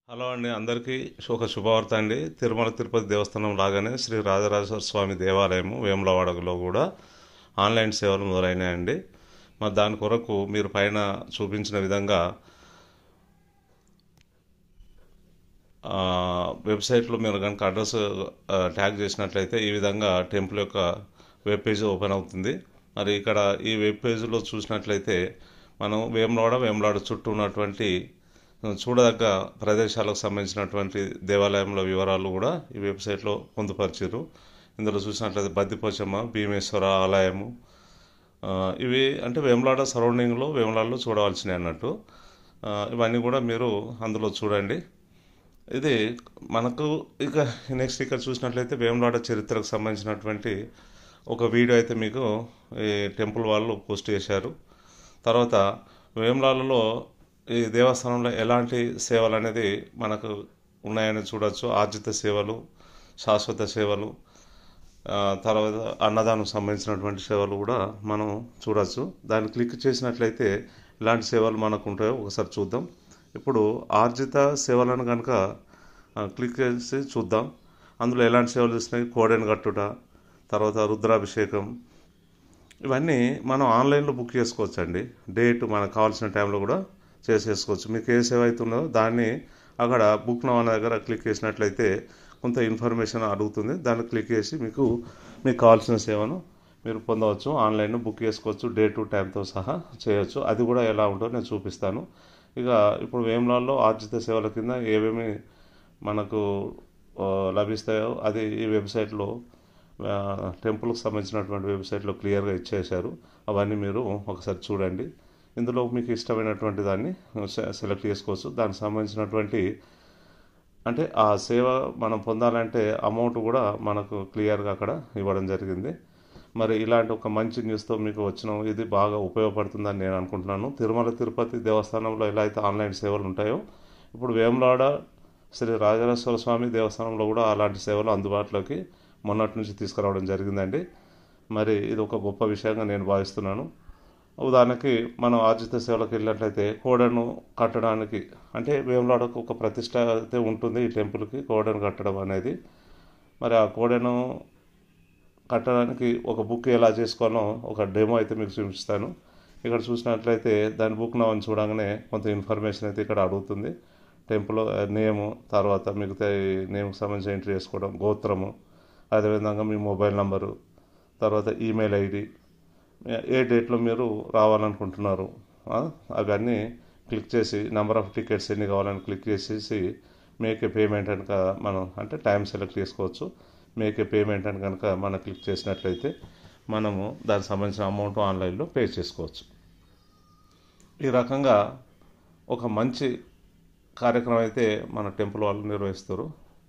hello అండి అందరికీ ఒక శుభవార్త అండి తిరుమల తిరుపతి దేవస్థానం లాగానే శ్రీ రాజరాజేశ్వర స్వామి దేవాలయము వేములవాడలో కూడా ఆన్లైన్ సేవలు మొదలైనాయండి మరి దాని కొరకు మీరు పైన చూపించిన విధంగా ఆ, వెబ్సైట్లో మీరు కనుక అడ్రస్ ఆ, ట్యాగ్ చేసినట్లయితే ఈ విధంగా టెంపుల్ యొక్క వెబ్ పేజ్ ఓపెన్ అవుతుంది మరి ఇక్కడ ఈ వెబ్ పేజ్లో చూసినట్లయితే మనం వేములవాడ వేములవాడ చుట్టూ ఉన్నటువంటి చూడదగ్గ ప్రదేశాలకు సంబంధించినటువంటి దేవాలయంలో వివరాలు కూడా ఈ వెబ్సైట్లో పొందుపరిచారు ఇందులో చూసినట్లయితే బద్దిపోచమ్మ భీమేశ్వర ఆలయము ఆ, ఇవి అంటే వేములాడ సరౌండింగ్లో వేములాడలో చూడవలసినవి అన్నట్టు ఆ, ఇవన్నీ కూడా మీరు అందులో చూడండి ఇది మనకు ఇక నెక్స్ట్ ఇక్కడ చూసినట్లయితే వేములాడ చరిత్రకు సంబంధించినటువంటి ఒక వీడియో అయితే మీకు ఈ టెంపుల్ వాళ్ళు పోస్ట్ చేశారు తర్వాత వేములాడలో ఈ దేవస్థానంలో ఎలాంటి సేవలు అనేది మనకు ఉన్నాయని చూడొచ్చు ఆర్జిత సేవలు శాశ్వత సేవలు ఆ, తర్వాత అన్నదానం సంబంధించినటువంటి సేవలు కూడా మనం చూడొచ్చు దాన్ని క్లిక్ చేసినట్లయితే ఇలాంటి సేవలు మనకు ఉంటాయో ఒకసారి చూద్దాం ఇప్పుడు ఆర్జిత సేవలను కనుక ఆ, క్లిక్ చేసి చూద్దాం అందులో ఎలాంటి సేవలు ఇస్తున్నాయి కోడెను కట్టుట తర్వాత రుద్రాభిషేకం ఇవన్నీ మనం ఆన్లైన్లో బుక్ చేసుకోవచ్చు అండి డేట్ మనకు కావాల్సిన టైంలో కూడా చేసేసుకోవచ్చు మీకు ఏ సేవ అవుతుందో దాన్ని అక్కడ బుక్ నౌ అనే దగ్గర క్లిక్ చేసినట్లయితే కొంత ఇన్ఫర్మేషన్ అడుగుతుంది దాన్ని క్లిక్ చేసి మీకు మీకు కావాల్సిన సేవను మీరు పొందవచ్చు ఆన్లైన్ బుక్ చేసుకోవచ్చు డే టు టైంతో సహా చేయొచ్చు అది కూడా ఎలా ఉంటుందో నేను చూపిస్తాను ఇక ఇప్పుడు వేములాల్లో ఆర్జిత సేవల కింద ఏమేమి మనకు ఆ, లభిస్తాయో అది ఈ వెబ్సైట్లో ఆ, టెంపుల్కి సంబంధించినటువంటి వెబ్సైట్లో క్లియర్గా ఇచ్చేశారు అవన్నీ మీరు ఒకసారి చూడండి ఇందులో మీకు ఇష్టమైనటువంటి దాన్ని సె- సెలెక్ట్ చేసుకోవచ్చు దానికి సంబంధించినటువంటి అంటే ఆ సేవ మనం పొందాలంటే అమౌంట్ కూడా మనకు క్లియర్గా అక్కడ ఇవ్వడం జరిగింది మరి ఇలాంటి ఒక మంచి న్యూస్తో మీకు వచ్చిన ఇది బాగా ఉపయోగపడుతుందని నేను అనుకుంటున్నాను తిరుమల తిరుపతి దేవస్థానంలో ఎలా అయితే ఆన్లైన్ సేవలు ఉంటాయో ఇప్పుడు వేములాడ శ్రీ రాజరాజేశ్వర స్వామి దేవస్థానంలో కూడా అలాంటి సేవలు అందుబాటులోకి మొన్నటి నుంచి తీసుకురావడం జరిగిందండి మరి ఇది ఒక గొప్ప విషయంగా నేను భావిస్తున్నాను ఉదాహరణకి మనం ఆర్జిత సేవలకు వెళ్ళినట్లయితే కోడను కట్టడానికి అంటే వేములాడకు ఒక ప్రతిష్ట అయితే ఉంటుంది ఈ టెంపుల్కి కోడను కట్టడం అనేది మరి ఆ కోడను కట్టడానికి ఒక బుక్ ఎలా చేసుకోవాలో ఒక డెమో అయితే మీకు చూపిస్తాను ఇక్కడ చూసినట్లయితే దాని బుక్ నా చూడగానే కొంత ఇన్ఫర్మేషన్ అయితే ఇక్కడ అడుగుతుంది టెంపుల్ నేము తర్వాత మిగతా నేమ్కి సంబంధించి ఎంట్రీ చేసుకోవడం గోత్రము అదేవిధంగా మీ మొబైల్ నంబరు తర్వాత ఈమెయిల్ ఐడి ఏ డేట్లో మీరు రావాలనుకుంటున్నారు ఆ, అవన్నీ క్లిక్ చేసి నెంబర్ ఆఫ్ టికెట్స్ ఎన్ని కావాలని క్లిక్ చేసేసి మేక్ ఏ పేమెంట్ అని క- మనం అంటే టైం సెలెక్ట్ చేసుకోవచ్చు మేక్ ఏ పేమెంట్ అని కనుక మనం క్లిక్ చేసినట్లయితే మనము దానికి సంబంధించిన అమౌంట్ ఆన్లైన్లో పే చేసుకోవచ్చు ఈ రకంగా ఒక మంచి కార్యక్రమం అయితే మన టెంపుల్ వాళ్ళు నిర్వహిస్తారు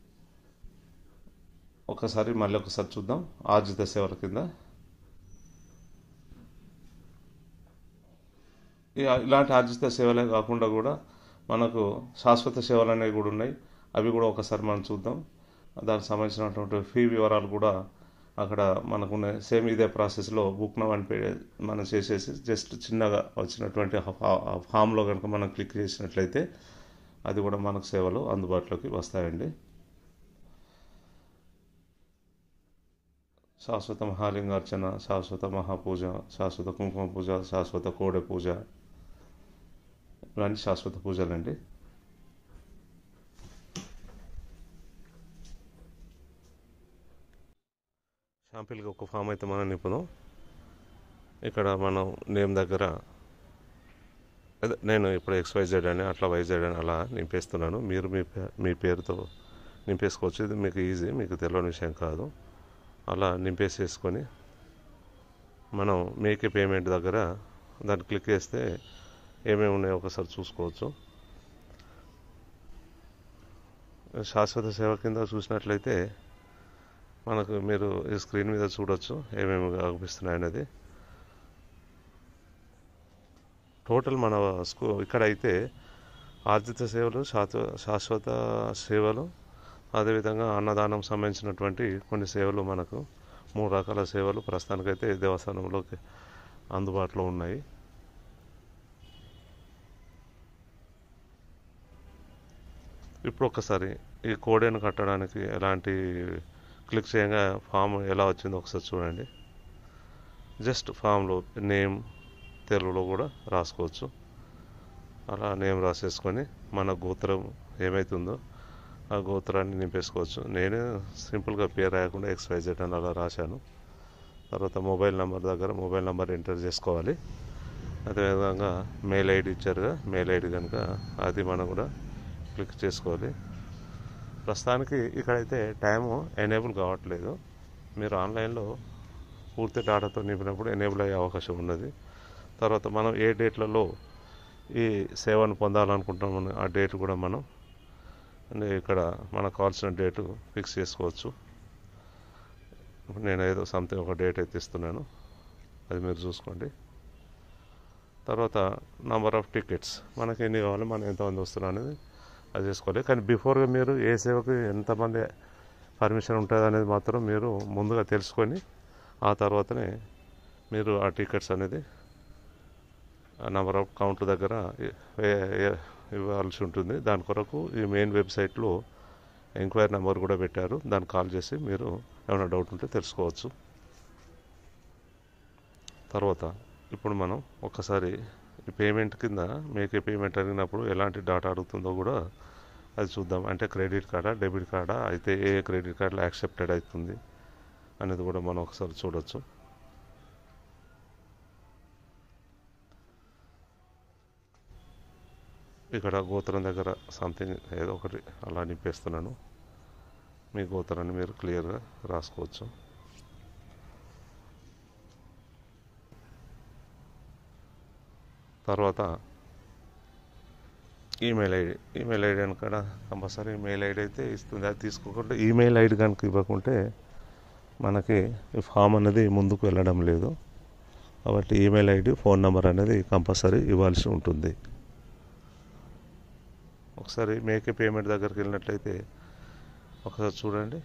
ఒకసారి మళ్ళీ ఒకసారి చూద్దాం ఆర్జిత సేవల కింద ఇక ఇలాంటి ఆర్జిత సేవలే కాకుండా కూడా మనకు శాశ్వత సేవలు అనేవి కూడా ఉన్నాయి అవి కూడా ఒకసారి మనం చూద్దాం దానికి సంబంధించినటువంటి ఫీ వివరాలు కూడా అక్కడ మనకు ఉన్నాయి సేమ్ ఇదే ప్రాసెస్లో బుక్ నవ్ అని పే- మనం చేసేసి జస్ట్ చిన్నగా వచ్చినటువంటి ఆ ఫామ్లో కనుక మనం క్లిక్ చేసినట్లయితే అది కూడా మనకు సేవలు అందుబాటులోకి వస్తాయండి శాశ్వత మహాలింగార్చన శాశ్వత మహాపూజ శాశ్వత కుంకుమ పూజ శాశ్వత కోడె పూజ ఇవన్నీ శాశ్వత పూజలండి షాంపిల్గా ఒక ఫామ్ అయితే మనం నింపుదాం ఇక్కడ మనం నేమ్ దగ్గర అదే నేను ఇప్పుడు ఎక్స్వైజెడ్ అని అట్లా వైజెడ్ అని అలా నింపేస్తున్నాను మీరు మీ పే- మీ పేరుతో నింపేసుకోవచ్చు ఇది మీకు ఈజీ మీకు తెలియని విషయం కాదు అలా నింపేసేసుకొని మనం మేకే పేమెంట్ దగ్గర దాన్ని క్లిక్ చేస్తే ఏమేమి ఉన్నాయో ఒకసారి చూసుకోవచ్చు శాశ్వత సేవ కింద చూసినట్లయితే మనకు మీరు ఈ స్క్రీన్ మీద చూడొచ్చు ఏమేమి కనిపిస్తున్నాయి అనేది టోటల్ మన స్కూ ఇక్కడ అయితే ఆర్జిత సేవలు శాశ్వ శాశ్వత సేవలు అదేవిధంగా అన్నదానం సంబంధించినటువంటి కొన్ని సేవలు మనకు మూడు రకాల సేవలు ప్రస్తుతానికైతే ఈ దేవస్థానంలోకి అందుబాటులో ఉన్నాయి ఇప్పుడు ఒక్కసారి ఈ కోడెను కట్టడానికి ఎలాంటి క్లిక్ చేయగా ఫామ్ ఎలా వచ్చిందో ఒకసారి చూడండి జస్ట్ ఫామ్లో నేమ్ తెలుగులో కూడా రాసుకోవచ్చు అలా నేమ్ రాసేసుకొని మన గోత్రం ఏమైతుందో ఆ గోత్రాన్ని నింపేసుకోవచ్చు నేను సింపుల్గా పేరు రాయకుండా ఎక్స్వైజెడ్ అని అలా రాశాను తర్వాత మొబైల్ నెంబర్ దగ్గర మొబైల్ నెంబర్ ఎంటర్ చేసుకోవాలి అదేవిధంగా మెయిల్ ఐడి ఇచ్చారుగా మెయిల్ ఐడి కనుక అది మనం కూడా క్లిక్ చేసుకోవాలి ప్రస్తుతానికి ఇక్కడైతే టైము ఎనేబుల్ కావట్లేదు మీరు ఆన్లైన్లో పూర్తి డేటాతో నింపినప్పుడు ఎనేబుల్ అయ్యే అవకాశం ఉన్నది తర్వాత మనం ఏ డేట్లలో ఈ సేవను పొందాలనుకుంటామో ఆ డేట్ కూడా మనం అంటే ఇక్కడ మనకు కావాల్సిన డేటు ఫిక్స్ చేసుకోవచ్చు ఇప్పుడు నేను ఏదో సంథింగ్ ఒక డేట్ అయితే ఇస్తున్నాను అది మీరు చూసుకోండి తర్వాత నంబర్ ఆఫ్ టికెట్స్ మనకి ఎన్ని కావాలి మనం ఎంతమంది వస్తున్నాం అనేది అది చేసుకోవాలి కానీ బిఫోర్గా మీరు ఏ సేవకి ఎంతమంది పర్మిషన్ ఉంటుంది అనేది మాత్రం మీరు ముందుగా తెలుసుకొని ఆ తర్వాతనే మీరు ఆ టికెట్స్ అనేది నెంబర్ ఆఫ్ కౌంట్ దగ్గర ఇవ్వాల్సి ఉంటుంది దాని కొరకు ఈ మెయిన్ వెబ్సైట్లో ఎంక్వైరీ నెంబర్ కూడా పెట్టారు దాన్ని కాల్ చేసి మీరు ఏమైనా డౌట్ ఉంటే తెలుసుకోవచ్చు తర్వాత ఇప్పుడు మనం ఒకసారి ఈ పేమెంట్ కింద మీకు పేమెంట్ అడిగినప్పుడు ఎలాంటి డాటా అడుగుతుందో కూడా అది చూద్దాం అంటే క్రెడిట్ కార్డా డెబిట్ కార్డా అయితే ఏ క్రెడిట్ కార్డులో యాక్సెప్టెడ్ అవుతుంది అనేది కూడా మనం ఒకసారి చూడొచ్చు ఇక్కడ గోత్రం దగ్గర సంథింగ్ ఏదో ఒకటి అలా నింపేస్తున్నాను మీ గోత్రాన్ని మీరు క్లియర్గా రాసుకోవచ్చు తర్వాత ఈమెయిల్ ఐడి ఈమెయిల్ ఐడి కనుక కంపల్సరీ మెయిల్ ఐడి అయితే ఇస్తుంది అది తీసుకోకుండా ఈమెయిల్ ఐడి కనుక ఇవ్వకుంటే మనకి ఈ ఫామ్ అనేది ముందుకు వెళ్ళడం లేదు కాబట్టి ఈమెయిల్ ఐడి ఫోన్ నెంబర్ అనేది కంపల్సరీ ఇవ్వాల్సి ఉంటుంది ఒకసారి మేకే పేమెంట్ దగ్గరికి వెళ్ళినట్లయితే ఒకసారి చూడండి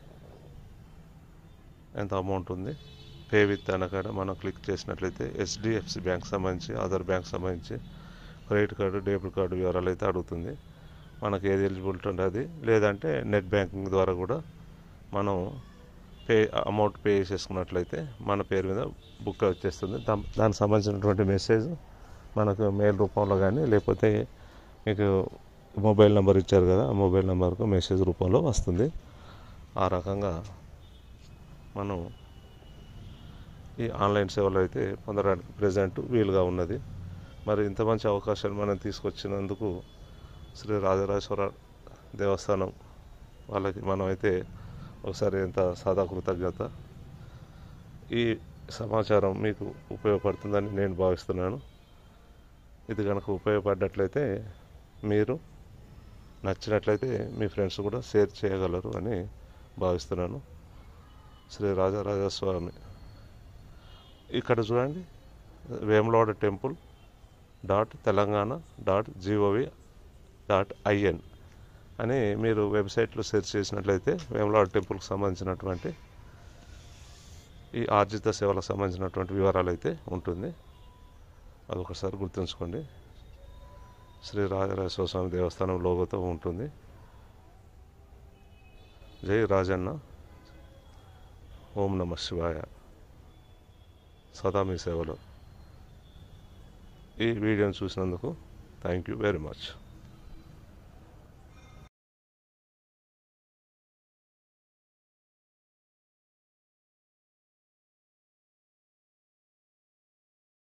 ఎంత అమౌంట్ ఉంది పే విత్ అనకాడ మనం క్లిక్ చేసినట్లయితే హెచ్డిఎఫ్సి బ్యాంక్ సంబంధించి అదర్ బ్యాంక్ సంబంధించి క్రెడిట్ కార్డు డెబిట్ కార్డు వివరాలు అయితే అడుగుతుంది మనకి ఏది ఎలిజిబిలిటీ ఉంటుంది లేదంటే నెట్ బ్యాంకింగ్ ద్వారా కూడా మనం పే అమౌంట్ పే చేసేసుకున్నట్లయితే మన పేరు మీద బుక్ వచ్చేస్తుంది దా- దానికి సంబంధించినటువంటి మెసేజ్ మనకు మెయిల్ రూపంలో కానీ లేకపోతే మీకు మొబైల్ నెంబర్ ఇచ్చారు కదా ఆ మొబైల్ నెంబర్కు మెసేజ్ రూపంలో వస్తుంది ఆ రకంగా మనం ఈ ఆన్లైన్ సేవలు అయితే పొందడానికి ప్రజెంట్ వీలుగా ఉన్నది మరి ఇంత మంచి అవకాశాలు మనం తీసుకొచ్చినందుకు శ్రీ రాజరాజేశ్వర దేవస్థానం వాళ్ళకి మనం అయితే ఒకసారి ఎంత సాదా కృతజ్ఞత ఈ సమాచారం మీకు ఉపయోగపడుతుందని నేను భావిస్తున్నాను ఇది కనుక ఉపయోగపడ్డట్లయితే మీరు నచ్చినట్లయితే మీ ఫ్రెండ్స్ కూడా షేర్ చేయగలరు అని భావిస్తున్నాను శ్రీ రాజరాజస్వామి ఇక్కడ చూడండి Vemulawada temple dot Telangana dot GOV dot IN అని మీరు వెబ్సైట్లో సెర్చ్ చేసినట్లయితే వేములవాడ టెంపుల్కి సంబంధించినటువంటి ఈ ఆర్జిత సేవలకు సంబంధించినటువంటి వివరాలు అయితే ఉంటుంది అదొకసారి గుర్తుంచుకోండి శ్రీ రాజరాజేశ్వర స్వామి దేవస్థానం లోగోతో ఉంటుంది జై రాజన్న ఓం నమ శివాయ సదా మీ సేవలో ఈ వీడియోని చూసినందుకు థ్యాంక్ యూ వెరీ మచ్